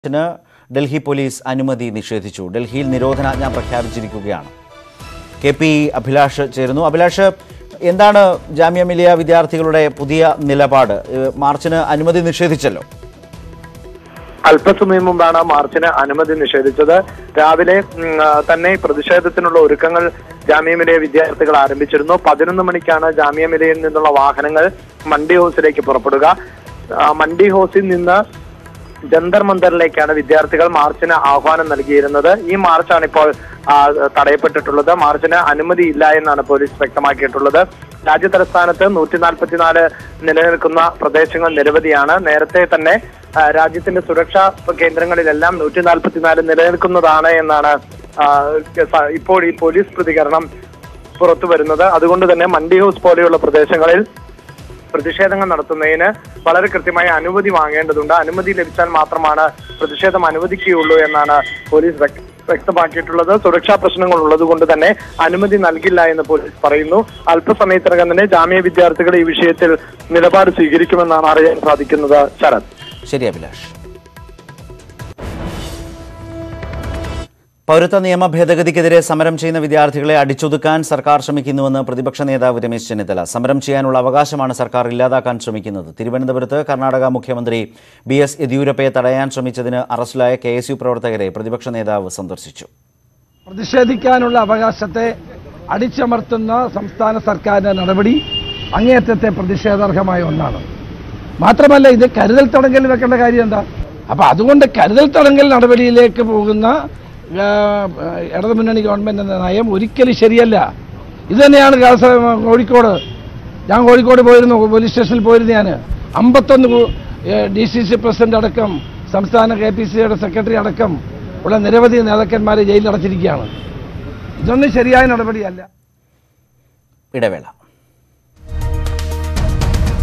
ന് ഡൽഹി പോലീസ് അനുമതി നിഷേധിച്ചു ഡൽഹിയിൽ നിരോധനാജ്ഞ പ്രഖ്യാപിച്ചിരിക്കുകയാണ് കെ പി അഭിലാഷ് ചേരുന്നു അഭിലാഷ് എന്താണ് ജാമ്യ മിലിയ വിദ്യാർത്ഥികളുടെ പുതിയ നിലപാട് ഏഹ് മാർച്ചിന് അനുമതി നിഷേധിച്ചല്ലോ അല്പസമയം മുമ്പാണ് മാർച്ചിന് അനുമതി നിഷേധിച്ചത് രാവിലെ ഉം, ആ, തന്നെ പ്രതിഷേധത്തിനുള്ള ഒരുക്കങ്ങൾ ജാമ്യമിലയ വിദ്യാർത്ഥികൾ ആരംഭിച്ചിരുന്നു പതിനൊന്ന് മണിക്കാണ് ജാമ്യമിലയിൽ നിന്നുള്ള വാഹനങ്ങൾ മണ്ഡി ഹൗസിലേക്ക് പുറപ്പെടുക ആ, മണ്ഡി ഹൗസിൽ നിന്ന് ജന്തർ മന്ദറിലേക്കാണ് വിദ്യാർത്ഥികൾ മാർച്ചിന് ആഹ്വാനം നൽകിയിരുന്നത് ഈ മാർച്ചാണ് ഇപ്പോൾ ആ, തടയപ്പെട്ടിട്ടുള്ളത് മാർച്ചിന് അനുമതിയില്ല എന്നാണ് പോലീസ് വ്യക്തമാക്കിയിട്ടുള്ളത് രാജ്യതലസ്ഥാനത്ത് നൂറ്റി നാൽപ്പത്തിനാല് നിലനിൽക്കുന്ന പ്രദേശങ്ങൾ നിരവധിയാണ് നേരത്തെ തന്നെ ആ, രാജ്യത്തിന്റെ സുരക്ഷാ കേന്ദ്രങ്ങളിലെല്ലാം നൂറ്റി നാൽപ്പത്തിനാല് നിലനിൽക്കുന്നതാണ് എന്നാണ് ആ, സ- ഇപ്പോൾ ഈ പോലീസ് പ്രതികരണം പുറത്തു വരുന്നത് അതുകൊണ്ട് തന്നെ മണ്ഡി ഹൗസ് പോലെയുള്ള പ്രദേശങ്ങളിൽ പ്രതിഷേധങ്ങൾ നടത്തുന്നതിന് വളരെ കൃത്യമായ അനുമതി വാങ്ങേണ്ടതുണ്ട് അനുമതി ലഭിച്ചാൽ മാത്രമാണ് പ്രതിഷേധം അനുവദിക്കുകയുള്ളൂ എന്നാണ് പോലീസ് വ്യക്ത- വ്യക്തമാക്കിയിട്ടുള്ളത് സുരക്ഷാ പ്രശ്നങ്ങൾ ഉള്ളതുകൊണ്ട് തന്നെ അനുമതി നൽകില്ല എന്ന് പോലീസ് പറയുന്നു അല്പസമയത്തിനകം തന്നെ ജാമ്യ വിദ്യാർത്ഥികൾ ഈ വിഷയത്തിൽ നിലപാട് സ്വീകരിക്കുമെന്നാണ് അറിയാൻ സാധിക്കുന്നത് ശരത് ശരി അഭിലാഷ് പൗരത്വ നിയമ ഭേദഗതിക്കെതിരെ സമരം ചെയ്യുന്ന വിദ്യാർത്ഥികളെ അടിച്ചൊതുക്കാൻ സർക്കാർ ശ്രമിക്കുന്നുവെന്ന് പ്രതിപക്ഷ നേതാവ് രമേശ് ചെന്നിത്തല സമരം ചെയ്യാനുള്ള അവകാശമാണ് സർക്കാർ ഇല്ലാതാക്കാൻ ശ്രമിക്കുന്നത് തിരുവനന്തപുരത്ത് കർണാടക മുഖ്യമന്ത്രി ബി എസ് യെദ്യൂരപ്പയെ തടയാൻ ശ്രമിച്ചതിന് അറസ്റ്റിലായ കെ എസ് യു പ്രവർത്തകരെ പ്രതിപക്ഷ നേതാവ് സന്ദർശിച്ചു പ്രതിഷേധിക്കാനുള്ള അവകാശത്തെ അടിച്ചമർത്തുന്ന സംസ്ഥാന സർക്കാരിന്റെ നടപടി അങ്ങേയറ്റത്തെ പ്രതിഷേധാർഹമായ ഒന്നാണ് മാത്രമല്ല ഇത് കരുതൽ തടങ്കൽ വെക്കേണ്ട കാര്യം എന്താ അപ്പൊ അതുകൊണ്ട് കരുതൽ തടങ്കൽ നടപടിയിലേക്ക് പോകുന്ന ആ, ഇടതുമുന്നണി ഗവൺമെന്റ് എന്ന നയം ഒരിക്കലും ശരിയല്ല ഇത് തന്നെയാണ് കാസ- കോഴിക്കോട് ഞാൻ കോഴിക്കോട് പോയിരുന്നു പോലീസ് സ്റ്റേഷനിൽ പോയിരുന്നു ഞാൻ അമ്പത്തൊന്ന് ഡി സി സി പ്രസിഡന്റ് അടക്കം സംസ്ഥാന കെ പി സിയുടെ സെക്രട്ടറി അടക്കം ഉള്ള നിരവധി നേതാക്കന്മാരെ ജയിലിൽ അടച്ചിരിക്കുകയാണ് ഇതൊന്നും ശരിയായ നടപടിയല്ല ഇടവേള